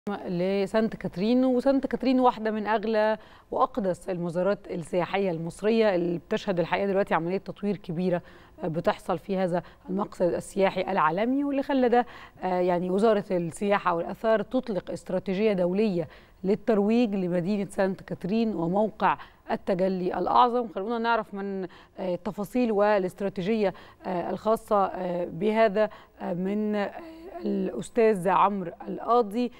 لسانت كاترين وسانت كاترين واحدة من أغلى وأقدس المزارات السياحية المصرية اللي بتشهد الحقيقة دلوقتي عملية تطوير كبيرة بتحصل في هذا المقصد السياحي العالمي واللي خلى ده يعني وزارة السياحة والأثار تطلق استراتيجية دولية للترويج لمدينة سانت كاترين وموقع التجلي الأعظم خلونا نعرف من التفاصيل والاستراتيجية الخاصة بهذا من الأستاذ عمرو القاضي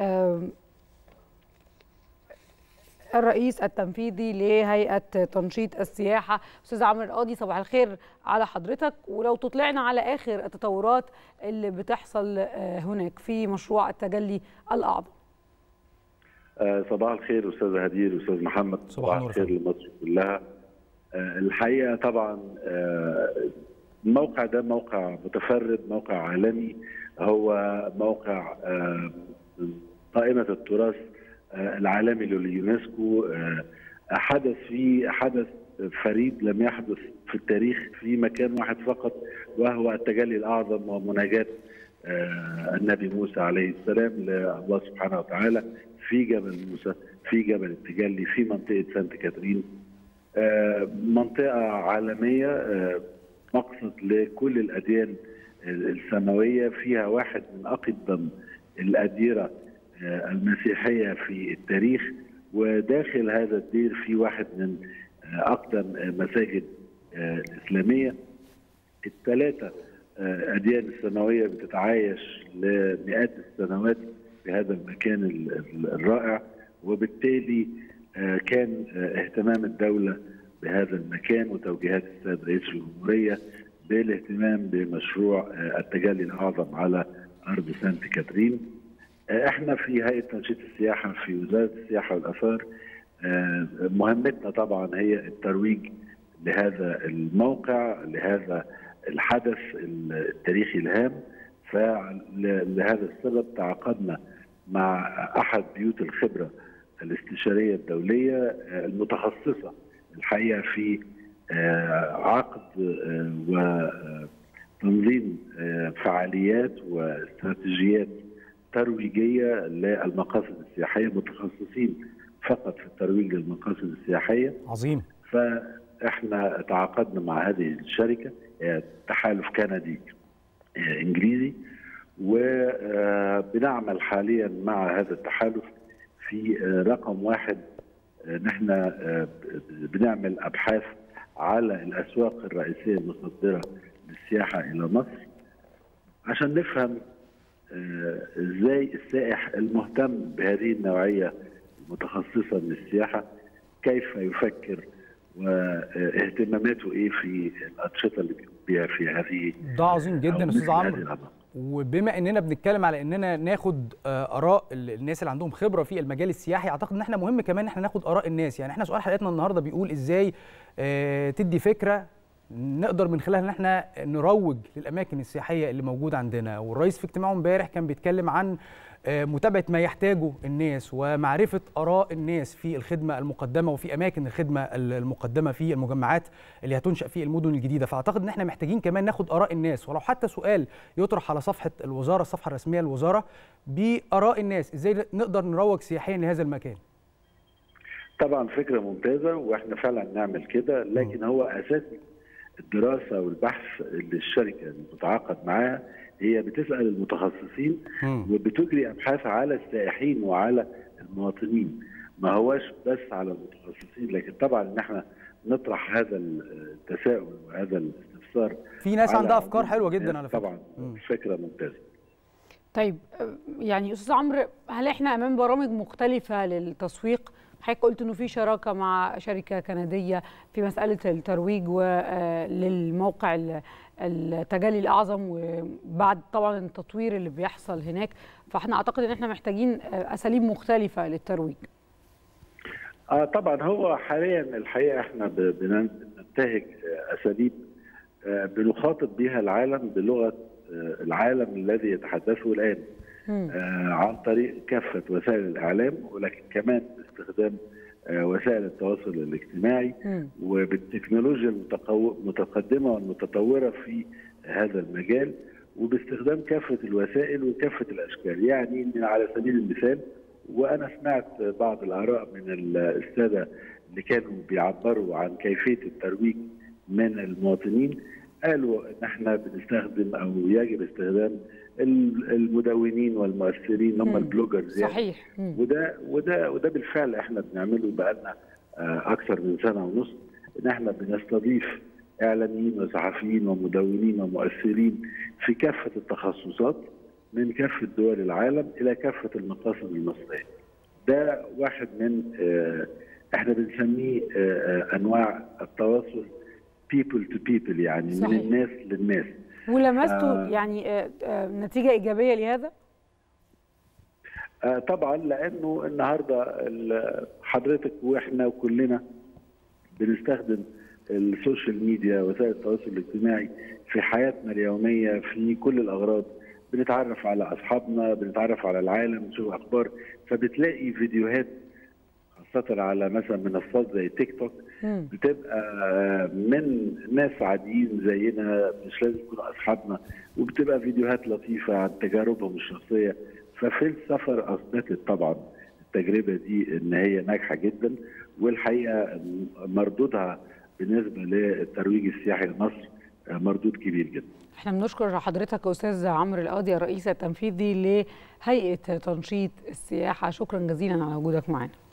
الرئيس التنفيذي لهيئة تنشيط السياحة أستاذ عمرو القاضي صباح الخير على حضرتك ولو تطلعنا على آخر التطورات اللي بتحصل هناك في مشروع التجلي الأعظم صباح الخير أستاذ هدير أستاذ محمد صباح الخير لمصر كلها الحقيقة طبعا الموقع ده موقع متفرد موقع عالمي هو موقع قائمة التراث العالمي لليونسكو حدث فيه حدث فريد لم يحدث في التاريخ في مكان واحد فقط وهو التجلي الأعظم ومناجاة النبي موسى عليه السلام لله سبحانه وتعالى في جبل موسى في جبل التجلي في منطقة سانت كاترين منطقة عالمية مقصد لكل الأديان السماوية فيها واحد من أقدم الأديرة المسيحية في التاريخ وداخل هذا الدير في واحد من أقدم مساجد الإسلامية الثلاثة أديان السماوية بتتعايش لمئات السنوات في هذا المكان الرائع وبالتالي كان اهتمام الدولة بهذا المكان وتوجيهات السيد رئيس الجمهورية بالاهتمام بمشروع التجلي الأعظم على أرض سانت كاترين احنا في هيئه تنشيط السياحه في وزاره السياحه والاثار مهمتنا طبعا هي الترويج لهذا الموقع لهذا الحدث التاريخي الهام فلهذا السبب تعاقدنا مع احد بيوت الخبره الاستشاريه الدوليه المتخصصه الحقيقه في عقد وتنظيم فعاليات واستراتيجيات ترويجيه للمقاصد السياحيه متخصصين فقط في الترويج للمقاصد السياحيه عظيم فاحنا تعاقدنا مع هذه الشركه تحالف كندي انجليزي وبنعمل حاليا مع هذا التحالف في رقم واحد نحن بنعمل ابحاث على الاسواق الرئيسيه المصدره للسياحه الى مصر عشان نفهم ازاي السائح المهتم بهذه النوعيه المتخصصه من السياحه كيف يفكر واهتماماته ايه في الانشطه اللي بيقوم بها في هذه ده عظيم جدا استاذ عمرو وبما اننا بنتكلم على اننا ناخد اراء الناس اللي عندهم خبره في المجال السياحي اعتقد ان احنا مهم كمان ان احنا ناخد اراء الناس يعني احنا سؤال حلقتنا النهارده بيقول ازاي تدي فكره نقدر من خلالها ان احنا نروج للاماكن السياحيه اللي موجوده عندنا والرئيس في اجتماعه امبارح كان بيتكلم عن متابعه ما يحتاجه الناس ومعرفه اراء الناس في الخدمه المقدمه وفي اماكن الخدمه المقدمه في المجمعات اللي هتنشا في المدن الجديده فاعتقد ان احنا محتاجين كمان ناخد اراء الناس ولو حتى سؤال يطرح على صفحه الوزاره الصفحه الرسميه للوزاره باراء الناس ازاي نقدر نروج سياحيا لهذا المكان طبعا فكره ممتازه واحنا فعلا نعمل كده لكن م. هو اساس الدراسه والبحث اللي الشركه المتعاقد معاها هي بتسال المتخصصين م. وبتجري ابحاث على السائحين وعلى المواطنين ما هواش بس على المتخصصين لكن طبعا ان احنا نطرح هذا التساؤل وهذا الاستفسار في ناس عندها افكار حلوه جدا على فكره طبعا م. فكره ممتازه طيب يعني استاذ عمرو هل احنا امام برامج مختلفه للتسويق حضرتك قلت انه في شراكه مع شركه كنديه في مساله الترويج للموقع التجلي الاعظم وبعد طبعا التطوير اللي بيحصل هناك فاحنا اعتقد ان احنا محتاجين اساليب مختلفه للترويج. اه طبعا هو حاليا الحقيقه احنا بننتهج اساليب بنخاطب بها العالم بلغه العالم الذي يتحدثه الان آه عن طريق كافه وسائل الاعلام ولكن كمان باستخدام آه وسائل التواصل الاجتماعي م. وبالتكنولوجيا المتقدمه والمتطوره في هذا المجال وباستخدام كافه الوسائل وكافه الاشكال يعني من على سبيل المثال وانا سمعت بعض الاراء من الساده اللي كانوا بيعبروا عن كيفيه الترويج من المواطنين قالوا ان احنا بنستخدم او يجب استخدام المدونين والمؤثرين هم البلوجرز يعني صحيح وده وده وده بالفعل احنا بنعمله بقالنا اكثر من سنه ونص ان احنا بنستضيف اعلاميين وصحفيين ومدونين ومؤثرين في كافه التخصصات من كافه دول العالم الى كافه المقاصد المصريه. ده واحد من احنا بنسميه انواع التواصل people to people يعني صحيح. من الناس للناس ولمستوا آه يعني آه آه نتيجه ايجابيه لهذا؟ آه طبعا لانه النهارده حضرتك واحنا وكلنا بنستخدم السوشيال ميديا وسائل التواصل الاجتماعي في حياتنا اليوميه في كل الاغراض بنتعرف على اصحابنا بنتعرف على العالم نشوف اخبار فبتلاقي فيديوهات خاصه على مثلا منصات زي تيك توك بتبقى من ناس عاديين زينا مش لازم يكونوا اصحابنا وبتبقى فيديوهات لطيفه عن تجاربهم الشخصيه ففي السفر اثبتت طبعا التجربه دي ان هي ناجحه جدا والحقيقه مردودها بالنسبه للترويج السياحي لمصر مردود كبير جدا. احنا بنشكر حضرتك استاذ عمرو القاضي الرئيس التنفيذي لهيئه تنشيط السياحه شكرا جزيلا على وجودك معنا.